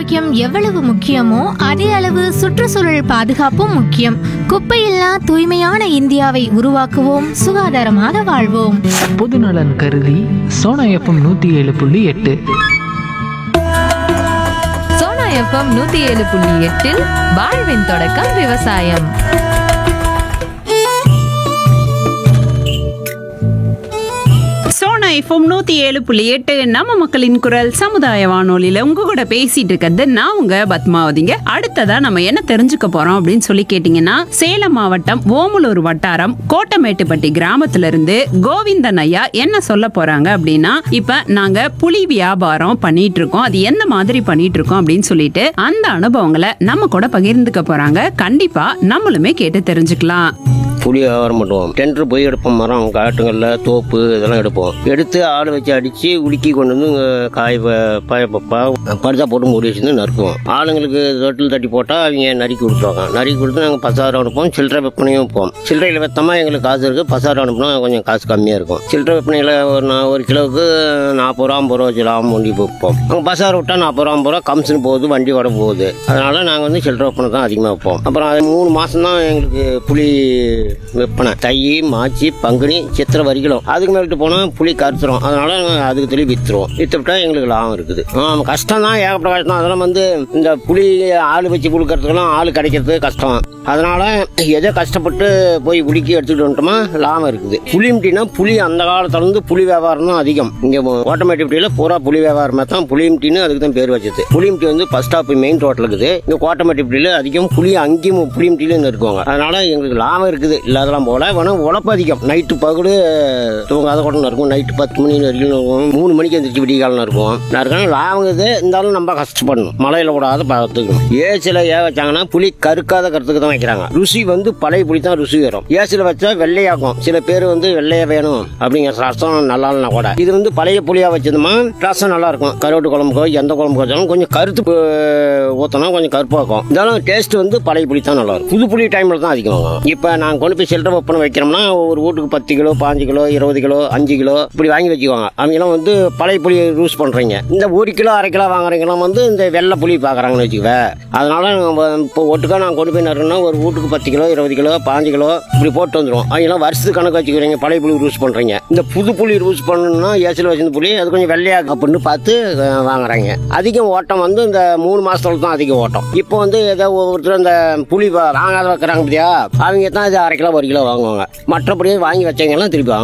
ஆரோக்கியம் எவ்வளவு முக்கியமோ அதே அளவு சுற்றுச்சூழல் பாதுகாப்பும் முக்கியம் குப்பையில்லா தூய்மையான இந்தியாவை உருவாக்குவோம் சுகாதாரமாக வாழ்வோம் பொதுநலன் கருதி சோனா எஃப்எம் நூற்றி ஏழு புள்ளி எட்டு சோனா எஃப்எம் நூத்தி ஏழு புள்ளி எட்டில் வாழ்வின் தொடக்கம் விவசாயம் சோனா எஃப்எம் நூத்தி ஏழு புள்ளி எட்டு நம்ம மக்களின் குரல் சமுதாய வானொலியில உங்க கூட பேசிட்டு இருக்கிறது நான் உங்க பத்மாவதிங்க அடுத்ததா நம்ம என்ன தெரிஞ்சுக்க போறோம் அப்படின்னு சொல்லி கேட்டீங்கன்னா சேலம் மாவட்டம் ஓமலூர் வட்டாரம் கோட்டமேட்டுப்பட்டி கிராமத்துல இருந்து கோவிந்தன் ஐயா என்ன சொல்ல போறாங்க அப்படின்னா இப்ப நாங்க புலி வியாபாரம் பண்ணிட்டு இருக்கோம் அது எந்த மாதிரி பண்ணிட்டு இருக்கோம் அப்படின்னு சொல்லிட்டு அந்த அனுபவங்களை நம்ம கூட பகிர்ந்துக்க போறாங்க கண்டிப்பா நம்மளுமே கேட்டு தெரிஞ்சுக்கலாம் புளி வியாபாரம் பண்ணுவோம் டெண்டர் போய் எடுப்போம் மரம் காட்டுங்களில் தோப்பு இதெல்லாம் எடுப்போம் எடுத்து ஆள் வச்சு அடித்து உலுக்கி கொண்டு வந்து இங்க காய் ப- ப- ப- ப- பருதா போட்டு மூடி வச்சுருந்து நறுக்குவோம் ஆளுங்களுக்கு தொட்டில் தட்டி போட்டால் அவங்க நறுக்கி கொடுத்துருவாங்க நறுக்கி கொடுத்து நாங்கள் பசாரம் அனுப்புவோம் சில்லறை விற்பனையும் வைப்போம் சில்லறையில் விற்றமா எங்களுக்கு காசு இருக்குது பசாரம் அனுப்புனா கொஞ்சம் காசு கம்மியாக இருக்கும் சில்லறை விற்பனையில் ஒரு நா- ஒரு கிலோவுக்கு நாற்பது ரூபா ஐம்பது ரூபா வச்சு லாபம் வண்டி வைப்போம் அங்கே பசார் விட்டால் நாற்பது ரூபா ஐம்பது ரூபா கம்சன் போகுது வண்டி வட போகுது அதனால நாங்கள் வந்து சில்லறை விற்பனை தான் அதிகமாக வைப்போம் அப்புறம் அது மூணு மாதம் தான் எங்களுக்கு புளி விற்பனை தை மாச்சி பங்குனி சித்திரை வரிகளும் அதுக்கு மேலிட்டு போனால் புளி கருத்துரும் அதனால நாங்க அதுக்கு சொல்லி விற்றுருவோம் விற்றுவிட்டா எங்களுக்கு லாபம் இருக்குது ஆமாம் கஷ்டம் தான் ஏகப்பட்ட கஷ்டம் அதெல்லாம் வந்து இந்த புளி ஆள் வச்சு கொடுக்கறதுக்கெல்லாம் ஆள் கிடைக்கிறது கஷ்டம் அதனால எதோ கஷ்டப்பட்டு போய் புளிக்கு எடுத்துக்கிட்டு வந்துட்டோமா லாபம் இருக்குது புளி முட்டினா புளி அந்த காலத்துல இருந்து புளி வியாபாரம் தான் அதிகம் இங்கே கோட்டமேட்டிப்பட்டியில் பூரா புளி வியாபாரமாக தான் புளி முட்டின்னு அதுக்கு தான் பேர் வச்சது புளி முட்டி வந்து ஃபர்ஸ்ட் ஸ்டாப் மெயின் ரோட்டில் இருக்குது இங்கே கோட்டமேட்டிப்பட்டியில் அதிகம் புளி அங்கேயும் புளி முட்டிலும் இருக்குவாங்க அதனால எங்களுக்கு லாபம் இருக்குது இல்லாதெல்லாம் போல வேணா உழப்பு அதிகம் நைட்டு பகடு தூங்காத கூட இருக்கும் நைட்டு பத்து மணி வரைக்கும் இருக்கும் மூணு மணிக்கு எந்திரிச்சு விடிய காலம் இருக்கும் நான் லாபம் இருக்குது இருந்தாலும் நம்ம கஷ்டப்படணும் மழையில கூடாத பார்த்துக்கணும் ஏசில ஏன் வச்சாங்கன்னா புளி கருக்காத கருத்துக்கு தான் வைக்கிறாங்க ருசி வந்து பழைய புளி தான் ருசி வரும் ஏசில வச்சா வெள்ளையாகும் சில பேர் வந்து வெள்ளையா வேணும் அப்படிங்கிற ரசம் நல்லா இல்லைனா கூட இது வந்து பழைய புளியா வச்சதுமா ரசம் நல்லா இருக்கும் கருவாட்டு குழம்புக்கோ எந்த குழம்புக்கு வச்சாலும் கொஞ்சம் கருத்து அஹ், ஊத்தனா கொஞ்சம் கருப்பா இருக்கும் இருந்தாலும் டேஸ்ட் வந்து பழைய புளி தான் நல்லா இருக்கும் புது புளி டைம்ல தான் அதிகமாகும் இப்போ நான் கொண்டு போய் சில்லறை ஒப்பனை வைக்கிறோம்னா ஒரு வீட்டுக்கு பத்து கிலோ பாஞ்சு கிலோ இருபது கிலோ அஞ்சு கிலோ இப்படி வாங்கி வச்சுக்குவாங்க அவங்கெல்லாம் வந்து பழைய புளி யூஸ் பண்றீங்க இந்த ஒரு கிலோ அரை கிலோ வாங்குறவங்கலாம் வந்து இந்த வெள்ளை புளி பார்க்குறாங்கன்னு வச்சுக்குவே அதனால நம்ம இப்போ ஒட்டுக்கா நான் கொண்டு போய் நடுறேன்னா ஒரு வீட்டுக்கு பத்து கிலோ இருபது கிலோ பாஞ்சு கிலோ இப்படி போட்டு வந்துடும் அவங்கெல்லாம் வருஷத்துக்கு கணக்கு வச்சுக்கிறீங்க பழைய புளி யூஸ் பண்றீங்க இந்த புது புளி யூஸ் பண்ணணும்னா ஏசில் வச்சிருந்த புளி அது கொஞ்சம் வெள்ளையா அப்படின்னு பார்த்து அஹ், வாங்குறாங்க அதிகம் ஓட்டம் வந்து இந்த மூணு மாசத்துல தான் அதிக ஓட்டம் இப்போ வந்து ஏதோ ஒவ்வொருத்தர் இந்த புளி வா- வாங்காத வைக்கிறாங்க பார்த்தியா அவங்க தான் இது அரை கிலோ ஒரு கிலோ வாங்குவாங்க மற்றபடி வாங்கி வச்சவங்க எல்லாம் திருப்பி வாங்க